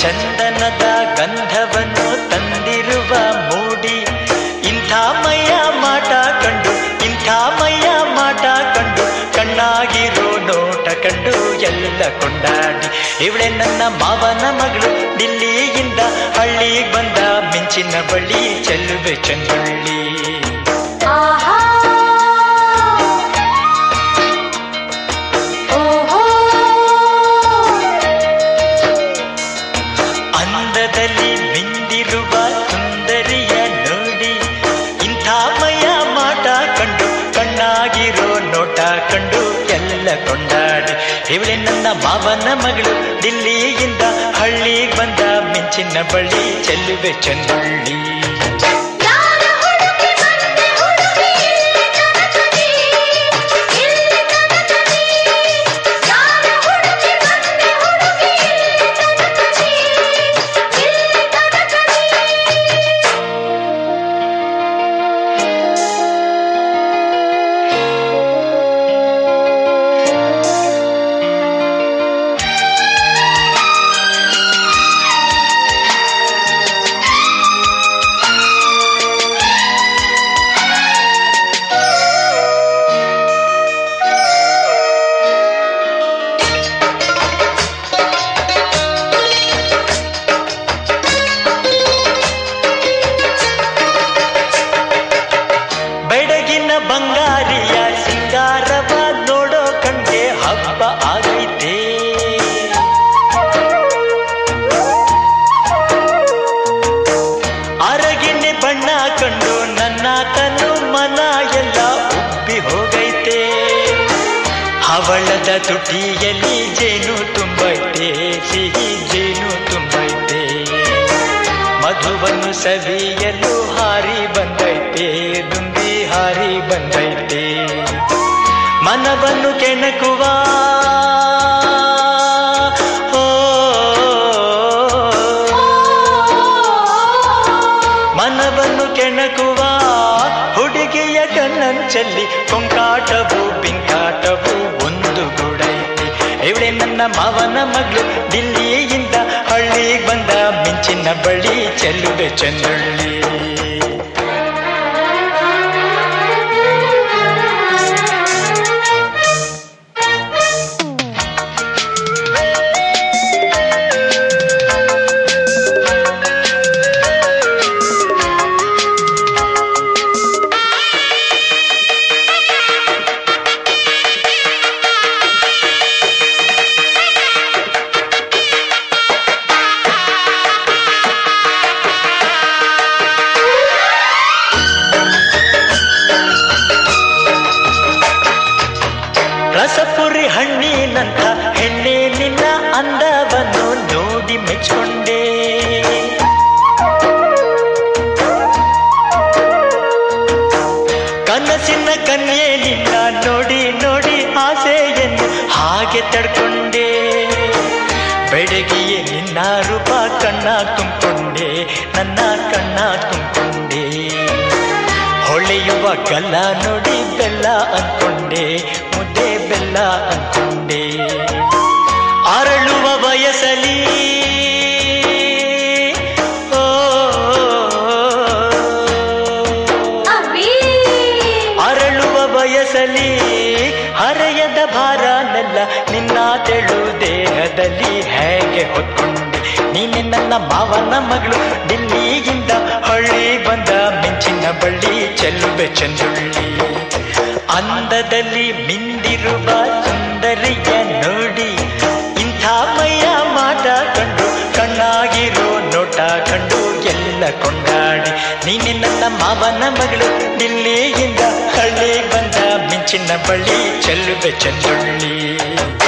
ಚಂದನದ ಗಂಧವನ್ನು ತಂದಿರುವ ಮೂಡಿ ಇಂಥ ಮೈಯ ಮಾಟ ಕಂಡು ಇಂಥ ಮೈಯ ಮಾಟ ಕಂಡು ಕಣ್ಣಾಗಿರೋ ನೋಟ ಕಂಡು ಎಲ್ಲ ಕೊಂಡಾಡಿ ಇವಳೆ ನನ್ನ ಮಾವನ ಮಗಳು ದಿಲ್ಲಿಯಿಂದ ಹಳ್ಳಿಗೆ ಬಂದ ಮಿಂಚಿನ ಬಳಿ ಚೆಲ್ಲುವೆ ಚಂದುಳ್ಳಿ ಆಹಾ ಓಹೋ ಅಂದದಲ್ಲಿ ಮಿಂದಿರುವ ಸುಂದರಿಯ ನೋಡಿ ಇಂಥ ಮಯ ಮಾಟ ಕಂಡು ಕಣ್ಣಾಗಿರೋ ನೋಟ ಕಂಡು ಎಲ್ಲ ಕೊಂಡಾಡಿ ಇವಳೆ ನನ್ನ ಮಾವನ ಮಗಳು ದಿಲ್ಲಿಯಿಂದ ಹಳ್ಳಿಗೆ ಬಂದ ಮಿಂಚಿನ ಬಳಿ ಚೆಲ್ಲುವೆ ಚಂದುಳ್ಳಿ ಯಾರ ಹುಡುಗಿ ಬಂದೆ ಹುಡುಗಿ ಇಲ್ಲಿ ತನಕದಿ ಇಲ್ಲಿ ತನಕದಿ ಯಾರ ಹುಡುಗಿ ಬಂದೆ ಹುಡುಗಿ ಇಲ್ಲಿ ತನಕದಿ ಇಲ್ಲಿ ತನಕದಿ ಬೆಡಗಿನ ಬಂಗಾರಿಯ ಸಿಂಗಾರವ ನೋಡೋ ಕಣ್ಗೆ ಹಬ್ಬ ಆಗೈತೆ ಅರಗಿನ ಬಣ್ಣ ಕಂಡು ನನ್ನ ತನು ಮನ ಎಲ್ಲ ಉಬ್ಬಿ ಹೋಗೈತೆ ಹವಳದ ತುಟಿಯಲ್ಲಿ ಜೇನು ತುಂಬೈತೆ ಸಿಹಿ ಜೇನು ತುಂಬೈತೆ ಮಧುವನ್ನು ಸವಿಯಲು ಹಾರಿ ಬಂದೈತೆ ದುಂಬಿ ಹಾರಿ ಬಂದೈತೆ ಮನವನ್ನು ಕೆಣಕುವ ಓ, ಮನವನ್ನು ಕೆಣಕುವ ಹುಡುಗಿಯ ಕಣ್ಣಂಚಲ್ಲಿ ಕೊಂಕಾಟವು ಬಿಂಕಾಟವು ಒಂದು ಗೂಡೈತೆ ಇವಳೆ ನನ್ನ ಮಾವನ ಮಗಳು ದಿಲ್ಲಿಯಿಂದ ಹಳ್ಳಿಗೆ ಬಂದ ಮಿಂಚಿನ ಬಳಿ ಚೆಲ್ಲುವೆ ಚಂದುಳ್ಳಿ ರಸಪುರಿ ಹಣ್ಣಿನಂಥ ಹೆಣ್ಣೆ ನಿನ್ನ ಅಂದವನ್ನು ನೋಡಿ ಮೆಚ್ಕೊಂಡೆ ಕನಸಿನ ಕನ್ಯೆ ನಿನ್ನ ನೋಡಿ ನೋಡಿ ಆಸೆಯನ್ನು ಹಾಗೆ ತಡ್ಕೊಂಡೆ ಬೆಡಗಿಯೇ ನಿನ್ನ ರೂಪ ಕಣ್ಣ ತುಂಬಿಕೊಂಡೆ ನನ್ನ ಕಣ್ಣ ತುಂಬಿಕೊಂಡೆ ಹೊಳೆಯುವ ಗಲ್ಲ ನೋಡಿ ಬೆಲ್ಲ ಅಂದ್ಕೊಂಡೆ ಮುದ್ದೆ ಬೆಲ್ಲ ಅಂದ್ಕೊಂಡೆ ಅರಳುವ ವಯಸ್ಸಲಿ ಓ, ಅಬ್ಬಿ ಅರಳುವ ವಯಸ್ಸಲಿ ಹರೆಯದ ಭಾರನೆಲ್ಲ ನಿನ್ನ ತೆಳು ದೇಹದಲ್ಲಿ ಹೇಗೆ ಹೊತ್ಕೊಂಡೆ ನೀನೆ ನನ್ನ ಮಾವನ ಮಗಳು ದಿಲ್ಲಿಯಿಂದ ಹಳ್ಳಿ ಬಂದ ಮಿಂಚಿನ ಬಳ್ಳಿ ಚೆಲ್ಲುವೆ ಚಂದುಳ್ಳಿ ಅಂದದಲ್ಲಿ ಮಿಂದಿರುವ ಸುಂದರಿಯ ನೋಡಿ ಇಂಥ ಮೈಯ ಮಾಟ ಕಂಡು ಕಣ್ಣಾಗಿರೋ ನೋಟ ಕಂಡು ಎಲ್ಲ ಕೊಂಡಾಡಿ ನೀನೆ ನನ್ನ ಮಾವನ ಮಗಳು ದಿಲ್ಲಿಯಿಂದ ಹಳ್ಳಿ ಬಂದ ಮಿಂಚಿನ ಬಳ್ಳಿ ಚೆಲ್ಲುವೆ ಚಂದುಳ್ಳಿ